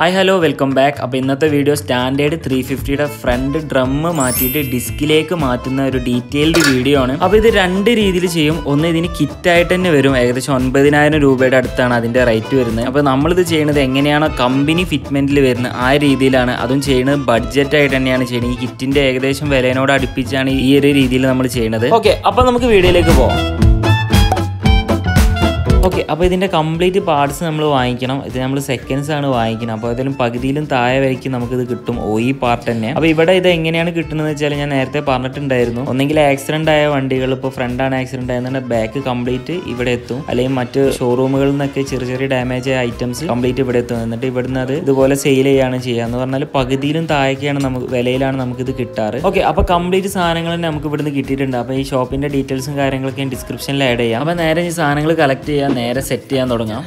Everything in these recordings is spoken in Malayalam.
ഹായ് ഹലോ വെൽക്കം ബാക്ക് അപ്പോൾ ഇന്നത്തെ വീഡിയോ സ്റ്റാൻഡേർഡ് ത്രീ ഫിഫ്റ്റിയുടെ ഫ്രണ്ട് ഡ്രം മാറ്റിയിട്ട് ഡിസ്കിലേക്ക് മാറ്റുന്ന ഒരു ഡീറ്റെയിൽഡ് വീഡിയോ ആണ് അപ്പോൾ ഇത് രണ്ട് രീതിയിൽ ചെയ്യും ഒന്ന് ഇതിന് കിറ്റായിട്ട് തന്നെ വരും ഏകദേശം ഒൻപതിനായിരം രൂപയുടെ അടുത്താണ് അതിൻ്റെ റേറ്റ് വരുന്നത് അപ്പോൾ നമ്മളിത് ചെയ്യുന്നത് എങ്ങനെയാണോ കമ്പനി ഫിറ്റ്മെൻറ്റിൽ വരുന്നത് ആ രീതിയിലാണ് അതും ചെയ്യുന്നത് ബഡ്ജറ്റ് ആയിട്ട് തന്നെയാണ് ചെയ്യുന്നത് ഈ കിറ്റിൻ്റെ ഏകദേശം വിലയോട് അടുപ്പിച്ചാണ് ഈ ഒരു രീതിയിൽ നമ്മൾ ചെയ്യുന്നത് ഓക്കെ അപ്പോൾ നമുക്ക് വീഡിയോയിലേക്ക് പോകാം ഓക്കെ അപ്പോൾ ഇതിൻ്റെ കംപ്ലീറ്റ് പാർട്സ് നമ്മൾ വാങ്ങിക്കണം ഇത് നമ്മൾ സെക്കൻഡ്സ് ആണ് വാങ്ങിക്കണം അപ്പോൾ അതിലും പകുതിയിലും താഴെ വരയ്ക്ക് നമുക്കിത് കിട്ടും ഓ ഈ പാർട്ട് തന്നെ അപ്പോൾ ഇവിടെ ഇത് എങ്ങനെയാണ് കിട്ടുന്നത് വെച്ചാൽ ഞാൻ നേരത്തെ പറഞ്ഞിട്ടുണ്ടായിരുന്നു ഒന്നെങ്കിൽ ആക്സിഡന്റ് ആയ വണ്ടികൾ ഇപ്പോൾ ഫ്രണ്ടാണ് ആക്സിഡന്റ് ആയതുകൊണ്ട് ബാക്ക് കംപ്ലീറ്റ് ഇവിടെ എത്തും അല്ലെങ്കിൽ മറ്റ് ഷോറൂമുകളിൽ നിന്നൊക്കെ ചെറിയ ചെറിയ ഡാമേജ് ആയ ഐറ്റംസ് കംപ്ലീറ്റ് ഇവിടെ എത്തും എന്നിട്ട് ഇവിടുന്ന് അത് ഇതുപോലെ സെയിൽ ചെയ്യാണ് ചെയ്യുക എന്ന് പറഞ്ഞാൽ പകുതിയിലും താഴേക്കാണ് നമുക്ക് വിലയിലാണ് നമുക്കിത് കിട്ടാറ് ഓക്കെ അപ്പോൾ കംപ്ലീറ്റ് സാധനങ്ങൾ തന്നെ നമുക്ക് ഇവിടുന്ന് കിട്ടിയിട്ടുണ്ട് അപ്പോൾ ഈ ഷോപ്പിന്റെ ഡീറ്റെയിൽസും കാര്യങ്ങളൊക്കെ ഞാൻ ഡിസ്ക്രിപ്ഷനിൽ ആഡ് ചെയ്യാം അപ്പോൾ നേരെ ഈ സാധനങ്ങൾ കളക്ട് ചെയ്യാൻ നേരെ സെറ്റ് ചെയ്യാൻ തുടങ്ങാം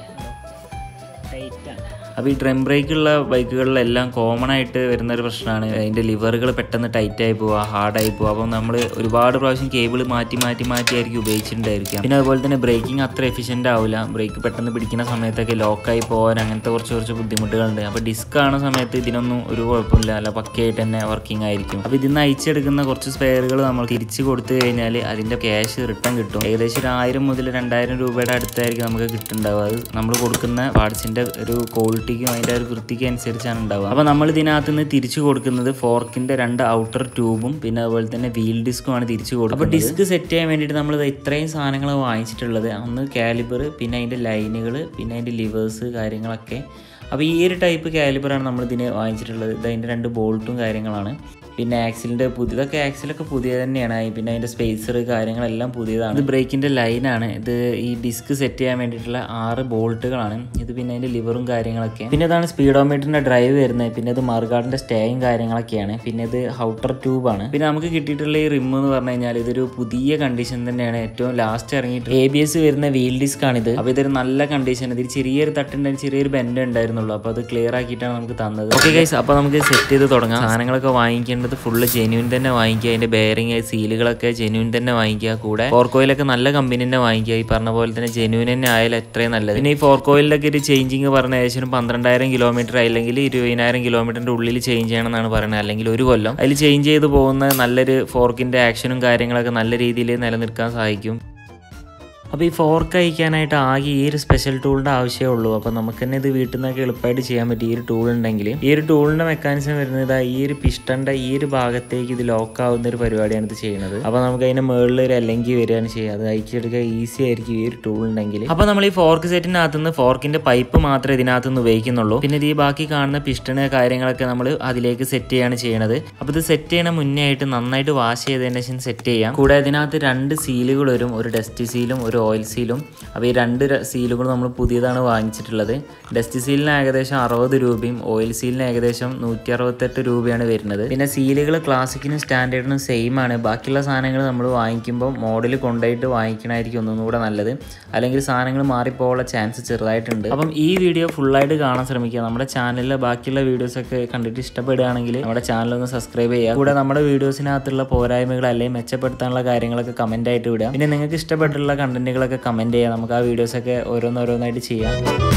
അപ്പോൾ ഈ ഡ്രം ബ്രേക്കുള്ള ബൈക്കുകളിലെല്ലാം കോമൺ ആയിട്ട് വരുന്ന ഒരു പ്രശ്നമാണ് അതിൻ്റെ ലിവറുകൾ പെട്ടെന്ന് ടൈറ്റ് ആയി പോവുക ഹാർഡായി പോവുക അപ്പോൾ നമ്മൾ ഒരുപാട് പ്രാവശ്യം കേബിൾ മാറ്റി മാറ്റി മാറ്റി ആയിരിക്കും ഉപയോഗിച്ചിട്ടുണ്ടായിരിക്കാം പിന്നെ അതുപോലെ തന്നെ ബ്രേക്കിംഗ് അത്ര എഫിഷ്യൻ്റ് ആവില്ല ബ്രേക്ക് പെട്ടെന്ന് പിടിക്കുന്ന സമയത്തൊക്കെ ലോക്കായി പോകാൻ അങ്ങനത്തെ കുറച്ച് കുറച്ച് ബുദ്ധിമുട്ടുകളുണ്ട് അപ്പോൾ ഡിസ്ക് ആണ് സമയത്ത് ഇതിനൊന്നും ഒരു കുഴപ്പമില്ല അല്ല പക്കയായിട്ട് തന്നെ വർക്കിംഗ് ആയിരിക്കും അപ്പോൾ ഇതിന്ന് അയച്ചെടുക്കുന്ന കുറച്ച് സ്പെയറുകൾ നമ്മൾ തിരിച്ച് കൊടുത്തു കഴിഞ്ഞാൽ അതിൻ്റെ ക്യാഷ് റിട്ടേൺ കിട്ടും ഏകദേശം ഒരു ആയിരം മുതൽ രണ്ടായിരം രൂപയുടെ അടുത്തായിരിക്കും നമുക്ക് കിട്ടുന്നുണ്ടാവുക അത് നമ്മൾ കൊടുക്കുന്ന പാർട്സിൻ്റെ ഒരു ക്വാളിറ്റിക്കും അതിൻ്റെ ഒരു വൃത്തിക്കും അനുസരിച്ചാണ് ഉണ്ടാവുക അപ്പോൾ നമ്മൾ ഇതിനകത്ത് നിന്ന് തിരിച്ചു കൊടുക്കുന്നത് ഫോർക്കിൻ്റെ രണ്ട് ഔട്ടർ ട്യൂബും പിന്നെ അതുപോലെ തന്നെ വീൽ ഡിസ്കുമാണ് തിരിച്ചു കൊടുക്കുന്നത് അപ്പോൾ ഡിസ്ക് സെറ്റ് ചെയ്യാൻ വേണ്ടിയിട്ട് നമ്മൾ ഇത്രയും സാധനങ്ങൾ വാങ്ങിച്ചിട്ടുള്ളത് ഒന്ന് കാലിബർ പിന്നെ അതിൻ്റെ ലൈനുകൾ പിന്നെ അതിൻ്റെ ലിവേഴ്സ് കാര്യങ്ങളൊക്കെ അപ്പോൾ ഈ ഒരു ടൈപ്പ് കാലിബറാണ് നമ്മൾ ഇതിന് വാങ്ങിച്ചിട്ടുള്ളത് ഇത് അതിൻ്റെ രണ്ട് ബോൾട്ടും കാര്യങ്ങളാണ് പിന്നെ ആക്സിലിൻ്റെ പുതിയ ഇതൊക്കെ ആക്സിലൊക്കെ പുതിയ തന്നെയാണ് ഈ പിന്നെ അതിൻ്റെ സ്പേസർ കാര്യങ്ങളെല്ലാം പുതിയതാണ് ഇത് ബ്രേക്കിൻ്റെ ലൈനാണ് ഇത് ഈ ഡിസ്ക് സെറ്റ് ചെയ്യാൻ വേണ്ടിയിട്ടുള്ള ആറ് ബോൾട്ടുകളാണ് ഇത് പിന്നെ അതിൻ്റെ ലിവറും കാര്യങ്ങളൊക്കെ പിന്നെ ഇതാണ് സ്പീഡോമീറ്ററിൻ്റെ ഡ്രൈവ് വരുന്നത് പിന്നെ ഇത് മറുകാടിൻ്റെ സ്റ്റേയും കാര്യങ്ങളൊക്കെയാണ് പിന്നെ ഇത് ഹൗട്ടർ ട്യൂബാണ് പിന്നെ നമുക്ക് കിട്ടിയിട്ടുള്ള ഈ റിം എന്ന് പറഞ്ഞു കഴിഞ്ഞാൽ ഇതൊരു പുതിയ കണ്ടീഷൻ തന്നെയാണ് ഏറ്റവും ലാസ്റ്റ് ഇറങ്ങിയിട്ട് എ ബി എസ് വരുന്ന വീൽ ഡിസ്ക് ആണിത് അപ്പോൾ ഇതൊരു നല്ല കണ്ടീഷൻ ഇതിൽ ചെറിയൊരു തട്ടുണ്ടായിരുന്നു ചെറിയൊരു ബെൻഡ് ഉണ്ടായിരുന്നുള്ളൂ അപ്പോൾ അത് ക്ലിയർ ആക്കിയിട്ടാണ് നമുക്ക് തന്നത് ഓക്കെ ഗൈസ് അപ്പോൾ നമുക്ക് സെറ്റ് ചെയ്ത് തുടങ്ങാം സാധനങ്ങളൊക്കെ വാങ്ങിക്കേണ്ടത് ഫുള്ള് ജെന്യൂൻ തന്നെ വാങ്ങിക്കുക അതിന്റെ ബെയറിങ് സീലുകളൊക്കെ ജെന്യൂൻ തന്നെ വാങ്ങിക്കുക കൂടെ ഫോർക്കോയിലൊക്കെ നല്ല കമ്പനി തന്നെ വാങ്ങിക്കുക ഈ പറഞ്ഞ പോലെ തന്നെ ജെന്യൂൻ തന്നെ ആയാലും എത്രയും നല്ലത് പിന്നെ ഈ ഫോർക്കോയിലൊക്കെ ഒരു ചേഞ്ചിങ് പറഞ്ഞ ഏകദേശം പന്ത്രണ്ടായിരം കിലോമീറ്റർ അല്ലെങ്കിൽ ഇരുപതിനായിരം കിലോമീറ്ററിന്റെ ഉള്ളിൽ ചേഞ്ച് ചെയ്യണം എന്നാണ് പറയുന്നത് അല്ലെങ്കിൽ ഒരു കൊല്ലം അതിൽ ചേഞ്ച് ചെയ്ത് പോകുന്ന നല്ലൊരു ഫോർക്കിന്റെ ആക്ഷനും കാര്യങ്ങളൊക്കെ നല്ല രീതിയിൽ നിലനിൽക്കാൻ സഹായിക്കും അപ്പോൾ ഈ ഫോർക്ക് അയക്കാനായിട്ട് ആകെ ഈ ഒരു സ്പെഷ്യൽ ടൂളിൻ്റെ ആവശ്യമേ ഉള്ളൂ അപ്പോൾ നമുക്ക് തന്നെ ഇത് വീട്ടിൽ നിന്നൊക്കെ എളുപ്പമായിട്ട് ചെയ്യാൻ പറ്റും ഈ ഒരു ടൂൾ ഉണ്ടെങ്കിൽ ഈ ഒരു ടൂളിൻ്റെ മെക്കാനിസം വരുന്നത് ഇതാ ഈ ഒരു പിസ്റ്റൻ്റെ ഈ ഒരു ഭാഗത്തേക്ക് ഇത് ലോക്ക് ആവുന്ന ഒരു പരിപാടിയാണ് ഇത് ചെയ്യുന്നത് അപ്പോൾ നമുക്ക് അതിൻ്റെ മുകളിൽ ഒരു അല്ലെങ്കിൽ വരികയാണ് ചെയ്യുക അത് അയച്ചെടുക്കുക ഈസി ആയിരിക്കും ഈ ഒരു ടൂൾ ഉണ്ടെങ്കിൽ അപ്പോൾ നമ്മൾ ഈ ഫോർക്ക് സെറ്റിനകത്ത് നിന്ന് ഫോർക്കിൻ്റെ പൈപ്പ് മാത്രമേ ഇതിനകത്ത് നിന്ന് ഉപയോഗിക്കുന്നുള്ളൂ പിന്നെ ഇത് ഈ ബാക്കി കാണുന്ന പിസ്റ്റണ് കാര്യങ്ങളൊക്കെ നമ്മൾ അതിലേക്ക് സെറ്റ് ചെയ്യാണ് ചെയ്യണത് അപ്പോൾ ഇത് സെറ്റ് ചെയ്യണ മുന്നേ ആയിട്ട് നന്നായിട്ട് വാഷ് ചെയ്തതിന് ശേഷം സെറ്റ് ചെയ്യാം കൂടെ ഇതിനകത്ത് രണ്ട് സീലുകൾ വരും ഒരു ഡസ്റ്റ് സീലും ഒരു ഓയിൽ സീലും അപ്പോൾ ഈ രണ്ട് സീലുകൾ നമ്മൾ പുതിയതാണ് വാങ്ങിച്ചിട്ടുള്ളത് ഡസ്റ്റ് സീലിന് ഏകദേശം അറുപത് രൂപയും ഓയിൽ സീലിന് ഏകദേശം നൂറ്റി അറുപത്തെട്ട് രൂപയാണ് വരുന്നത് പിന്നെ സീലുകൾ ക്ലാസിക്കിനും സ്റ്റാൻഡേർഡിനും സെയിം ആണ് ബാക്കിയുള്ള സാധനങ്ങൾ നമ്മൾ വാങ്ങിക്കുമ്പോൾ മോഡൽ കൊണ്ടുപോയിട്ട് വാങ്ങിക്കണമായിരിക്കും ഒന്നും കൂടെ നല്ലത് അല്ലെങ്കിൽ സാധനങ്ങൾ മാറിപ്പോകാനുള്ള ചാൻസ് ചെറുതായിട്ടുണ്ട് അപ്പം ഈ വീഡിയോ ഫുള്ളായിട്ട് കാണാൻ ശ്രമിക്കുക നമ്മുടെ ചാനലിലെ ബാക്കിയുള്ള വീഡിയോസൊക്കെ കണ്ടിട്ട് ഇഷ്ടപ്പെടുകയാണെങ്കിൽ നമ്മുടെ ചാനൽ ഒന്ന് സബ്സ്ക്രൈബ് ചെയ്യുക കൂടെ നമ്മുടെ വീഡിയോസിനകത്തുള്ള പോരായ്മകൾ അല്ലെങ്കിൽ മെച്ചപ്പെടുത്താനുള്ള കാര്യങ്ങളൊക്കെ കമൻ്റ് ആയിട്ട് വിടുക പിന്നെ നിങ്ങൾക്ക് ഇഷ്ടപ്പെട്ടുള്ള കണ്ടന്റുകളൊക്കെ കമൻറ്റ് ചെയ്യുക നമുക്ക് ആ വീഡിയോസൊക്കെ ഓരോന്നോരോന്നായിട്ട് ചെയ്യാം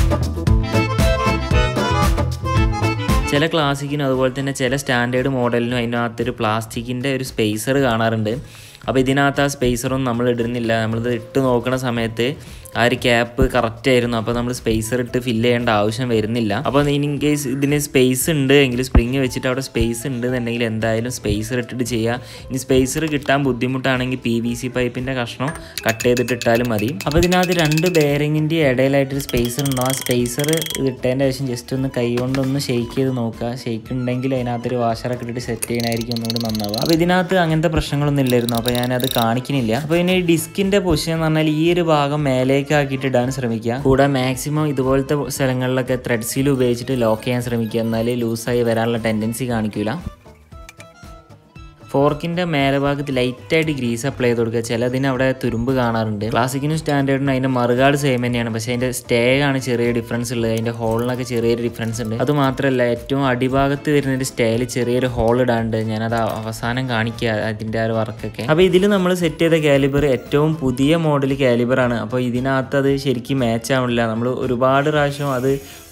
ചില ക്ലാസിക്കിനും അതുപോലെ തന്നെ ചില സ്റ്റാൻഡേർഡ് മോഡലിനും അതിനകത്തൊരു പ്ലാസ്റ്റിക്കിൻ്റെ ഒരു സ്പേസർ കാണാറുണ്ട് അപ്പോൾ ഇതിനകത്ത് ആ സ്പേസറൊന്നും നമ്മൾ ഇടുന്നില്ല നമ്മളിത് ഇട്ട് നോക്കുന്ന സമയത്ത് ആ ഒരു ക്യാപ്പ് കറക്റ്റ് ആയിരുന്നു അപ്പോൾ നമ്മൾ സ്പേസർ ഇട്ട് ഫില്ല് ചെയ്യേണ്ട ആവശ്യം വരുന്നില്ല അപ്പോൾ ഇൻ കേസ് ഇതിന് സ്പേസ് ഉണ്ട് എങ്കിൽ സ്പ്രിങ് വെച്ചിട്ട് അവിടെ സ്പേസ് ഉണ്ട് എന്നുണ്ടെങ്കിൽ എന്തായാലും സ്പേസർ ഇട്ടിട്ട് ചെയ്യുക ഇനി സ്പേസർ കിട്ടാൻ ബുദ്ധിമുട്ടാണെങ്കിൽ പി വി സി പൈപ്പിൻ്റെ കഷ്ണം കട്ട് ചെയ്തിട്ട് ഇട്ടാലും മതി അപ്പോൾ ഇതിനകത്ത് രണ്ട് ബെയറിങ്ങിൻ്റെ ഇടയിലായിട്ടൊരു സ്പേസർ ഉണ്ടോ ആ സ്പേസർ ഇട്ടതിൻ്റെ ശേഷം ജസ്റ്റ് ഒന്ന് കൈ കൊണ്ടൊന്ന് ഷെയ്ക്ക് ചെയ്ത് നോക്കുക ഷെയ്ക്ക് ഉണ്ടെങ്കിൽ അതിനകത്തൊരു വാഷറൊക്കെ ഇട്ടിട്ട് സെറ്റ് ചെയ്യണമായിരിക്കും ഒന്നുകൂടി നന്നാവുക അപ്പോൾ ഇതിനകത്ത് അങ്ങനത്തെ പ്രശ്നങ്ങളൊന്നും ഇല്ലായിരുന്നു അപ്പോൾ ഞാനത് കാണിക്കുന്നില്ല അപ്പോൾ ഇനി ഡിസ്കിൻ്റെ പൊസിഷൻ എന്ന് പറഞ്ഞാൽ ഈ ഒരു ഭാഗം മേലേക്ക് ആക്കിയിട്ട് ഇടാൻ ശ്രമിക്കുക കൂടെ മാക്സിമം ഇതുപോലത്തെ സ്ഥലങ്ങളിലൊക്കെ ത്രെഡ് സീൽ ഉപയോഗിച്ചിട്ട് ലോക്ക് ചെയ്യാൻ ശ്രമിക്കുക എന്നാലേ ലൂസായി വരാനുള്ള ടെൻഡൻസി കാണിക്കില്ല ഫോർക്കിന്റെ മേലഭാഗത്ത് ലൈറ്റായിട്ട് ഗ്രീസ് അപ്ലൈ ചെയ്ത് കൊടുക്കുക ചിലതിന് അവിടെ തുരുമ്പ് കാണാറുണ്ട് ക്ലാസിക്കിനും സ്റ്റാൻഡേർഡിനും അതിന്റെ മറുകാട് സെയിം തന്നെയാണ് പക്ഷേ അതിന്റെ സ്റ്റേ ആണ് ചെറിയ ഡിഫറൻസ് ഉള്ളത് അതിന്റെ ഹോളിനൊക്കെ ചെറിയൊരു ഡിഫറൻസ് ഉണ്ട് അത് മാത്രമല്ല ഏറ്റവും അടിഭാഗത്ത് വരുന്ന ഒരു സ്റ്റേയിൽ ചെറിയൊരു ഹോൾ ഇടാണ്ട് ഞാനത് അവസാനം കാണിക്കുക അതിന്റെ ആ ഒരു വർക്കൊക്കെ അപ്പോൾ ഇതിൽ നമ്മൾ സെറ്റ് ചെയ്ത കാലിബർ ഏറ്റവും പുതിയ മോഡൽ കാലിബർ ആണ് അപ്പോൾ ഇതിനകത്ത് അത് ശരിക്കും മാച്ച് ആവണില്ല നമ്മൾ ഒരുപാട് പ്രാവശ്യം അത്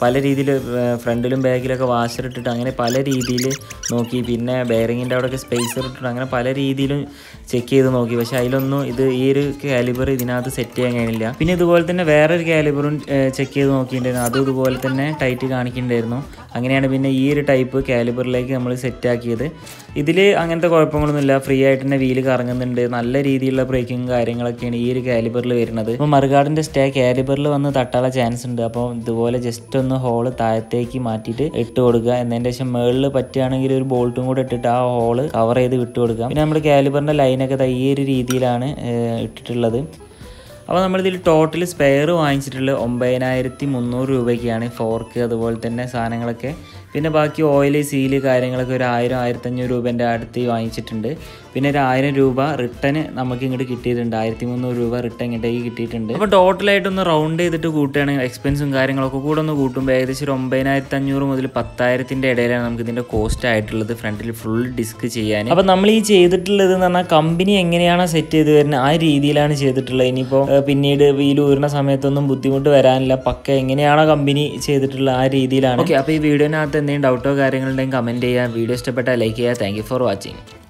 പല രീതിയിൽ ഫ്രണ്ടിലും ബാക്കിലൊക്കെ വാഷർ ഇട്ടിട്ട് അങ്ങനെ പല രീതിയിൽ നോക്കി പിന്നെ ബെയറിങ്ങിൻ്റെ അവിടെയൊക്കെ സ്പേസർ ഇട്ടിട്ട് അങ്ങനെ പല രീതിയിലും ചെക്ക് ചെയ്ത് നോക്കി പക്ഷെ അതിലൊന്നും ഇത് ഈ ഒരു കാലിബർ ഇതിനകത്ത് സെറ്റ് ചെയ്യാൻ കഴിയില്ല പിന്നെ ഇതുപോലെ തന്നെ വേറൊരു കാലിബറും ചെക്ക് ചെയ്ത് നോക്കിയിട്ടുണ്ടായിരുന്നു അതും ഇതുപോലെ തന്നെ ടൈറ്റ് കാണിക്കുന്നുണ്ടായിരുന്നു അങ്ങനെയാണ് പിന്നെ ഈ ഒരു ടൈപ്പ് കാലിബറിലേക്ക് നമ്മൾ സെറ്റ് ആക്കിയത് ഇതിൽ അങ്ങനത്തെ കുഴപ്പങ്ങളൊന്നുമില്ല ഫ്രീ ആയിട്ട് തന്നെ വീല് കറങ്ങുന്നുണ്ട് നല്ല രീതിയിലുള്ള ബ്രേക്കിങ് കാര്യങ്ങളൊക്കെയാണ് ഈ ഒരു കാലിബറിൽ വരുന്നത് അപ്പോൾ മറുകാടിൻ്റെ സ്റ്റേ കാലിബറിൽ വന്ന് തട്ടാനുള്ള ചാൻസ് ഉണ്ട് അപ്പോൾ ഇതുപോലെ ജസ്റ്റ് ഒന്ന് ഹോള് താഴത്തേക്ക് മാറ്റിയിട്ട് ഇട്ട് കൊടുക്കുക എന്നതിൻ്റെ ശേഷം മുകളിൽ പറ്റുകയാണെങ്കിൽ ഒരു ബോൾട്ടും കൂടെ ഇട്ടിട്ട് ആ ഹോള് കവർ ചെയ്ത് വിട്ട് കൊടുക്കുക പിന്നെ നമ്മൾ കാലിബറിൻ്റെ ലൈനൊക്കെ ദാ ഈ ഒരു രീതിയിലാണ് ഏഹ്, ഇട്ടിട്ടുള്ളത് അപ്പോൾ നമ്മളിതിൽ ടോട്ടൽ സ്പെയർ വാങ്ങിച്ചിട്ടുള്ളത് ഒമ്പതിനായിരത്തി മുന്നൂറ് രൂപയ്ക്കാണ് ഫോർക്ക് അതുപോലെ തന്നെ സാധനങ്ങളൊക്കെ പിന്നെ ബാക്കി ഓയിൽ സീല് കാര്യങ്ങളൊക്കെ ഒരു ആയിരം ആയിരത്തഞ്ഞൂറ് രൂപേൻ്റെ അടുത്ത് വാങ്ങിച്ചിട്ടുണ്ട് പിന്നെ ഒരു ആയിരം രൂപ റിട്ടേൺ നമുക്ക് ഇങ്ങോട്ട് കിട്ടിയിട്ടുണ്ട് ആയിരത്തി മുന്നൂറ് രൂപ റിട്ടേൺ ഇങ്ങോട്ടേക്ക് കിട്ടിയിട്ടുണ്ട് അപ്പോൾ ടോട്ടലായിട്ടൊന്ന് റൗണ്ട് ചെയ്തിട്ട് കൂട്ടുകയാണെങ്കിൽ എക്സ്പെൻസും കാര്യങ്ങളൊക്കെ കൂടെ ഒന്ന് കൂട്ടുമ്പോൾ ഏകദേശം ഒരു ഒമ്പതിനായിരത്തി അഞ്ഞൂറ് മുതൽ പത്തായിരത്തിൻ്റെ ഇടയിലാണ് നമുക്ക് ഇതിൻ്റെ കോസ്റ്റ് ആയിട്ടുള്ളത് ഫ്രണ്ടിൽ ഫുൾ ഡിസ്ക് ചെയ്യാൻ അപ്പോൾ നമ്മൾ ഈ ചെയ്തിട്ടുള്ളത് എന്ന് പറഞ്ഞാൽ കമ്പനി എങ്ങനെയാണോ സെറ്റ് ചെയ്ത് വരുന്നത് ആ രീതിയിലാണ് ചെയ്തിട്ടുള്ളത് ഇനിയിപ്പോൾ ഏഹ്, പിന്നീട് വീൽ ഊരുന്ന സമയത്തൊന്നും ബുദ്ധിമുട്ട് വരാനില്ല പക്ക എങ്ങനെയാണോ കമ്പനി ചെയ്തിട്ടുള്ളത് ആ രീതിയിലാണ് ഓക്കെ അപ്പോൾ ഈ വീഡിയോനകത്ത് എന്തെങ്കിലും ഡൗട്ടോ കാര്യങ്ങളുണ്ടെങ്കിൽ കമൻറ്റ് ചെയ്യുക വീഡിയോ ഇഷ്ടപ്പെട്ടാൽ ലൈക്ക് ചെയ്യുക താങ്ക് ഫോർ വാച്ചിങ്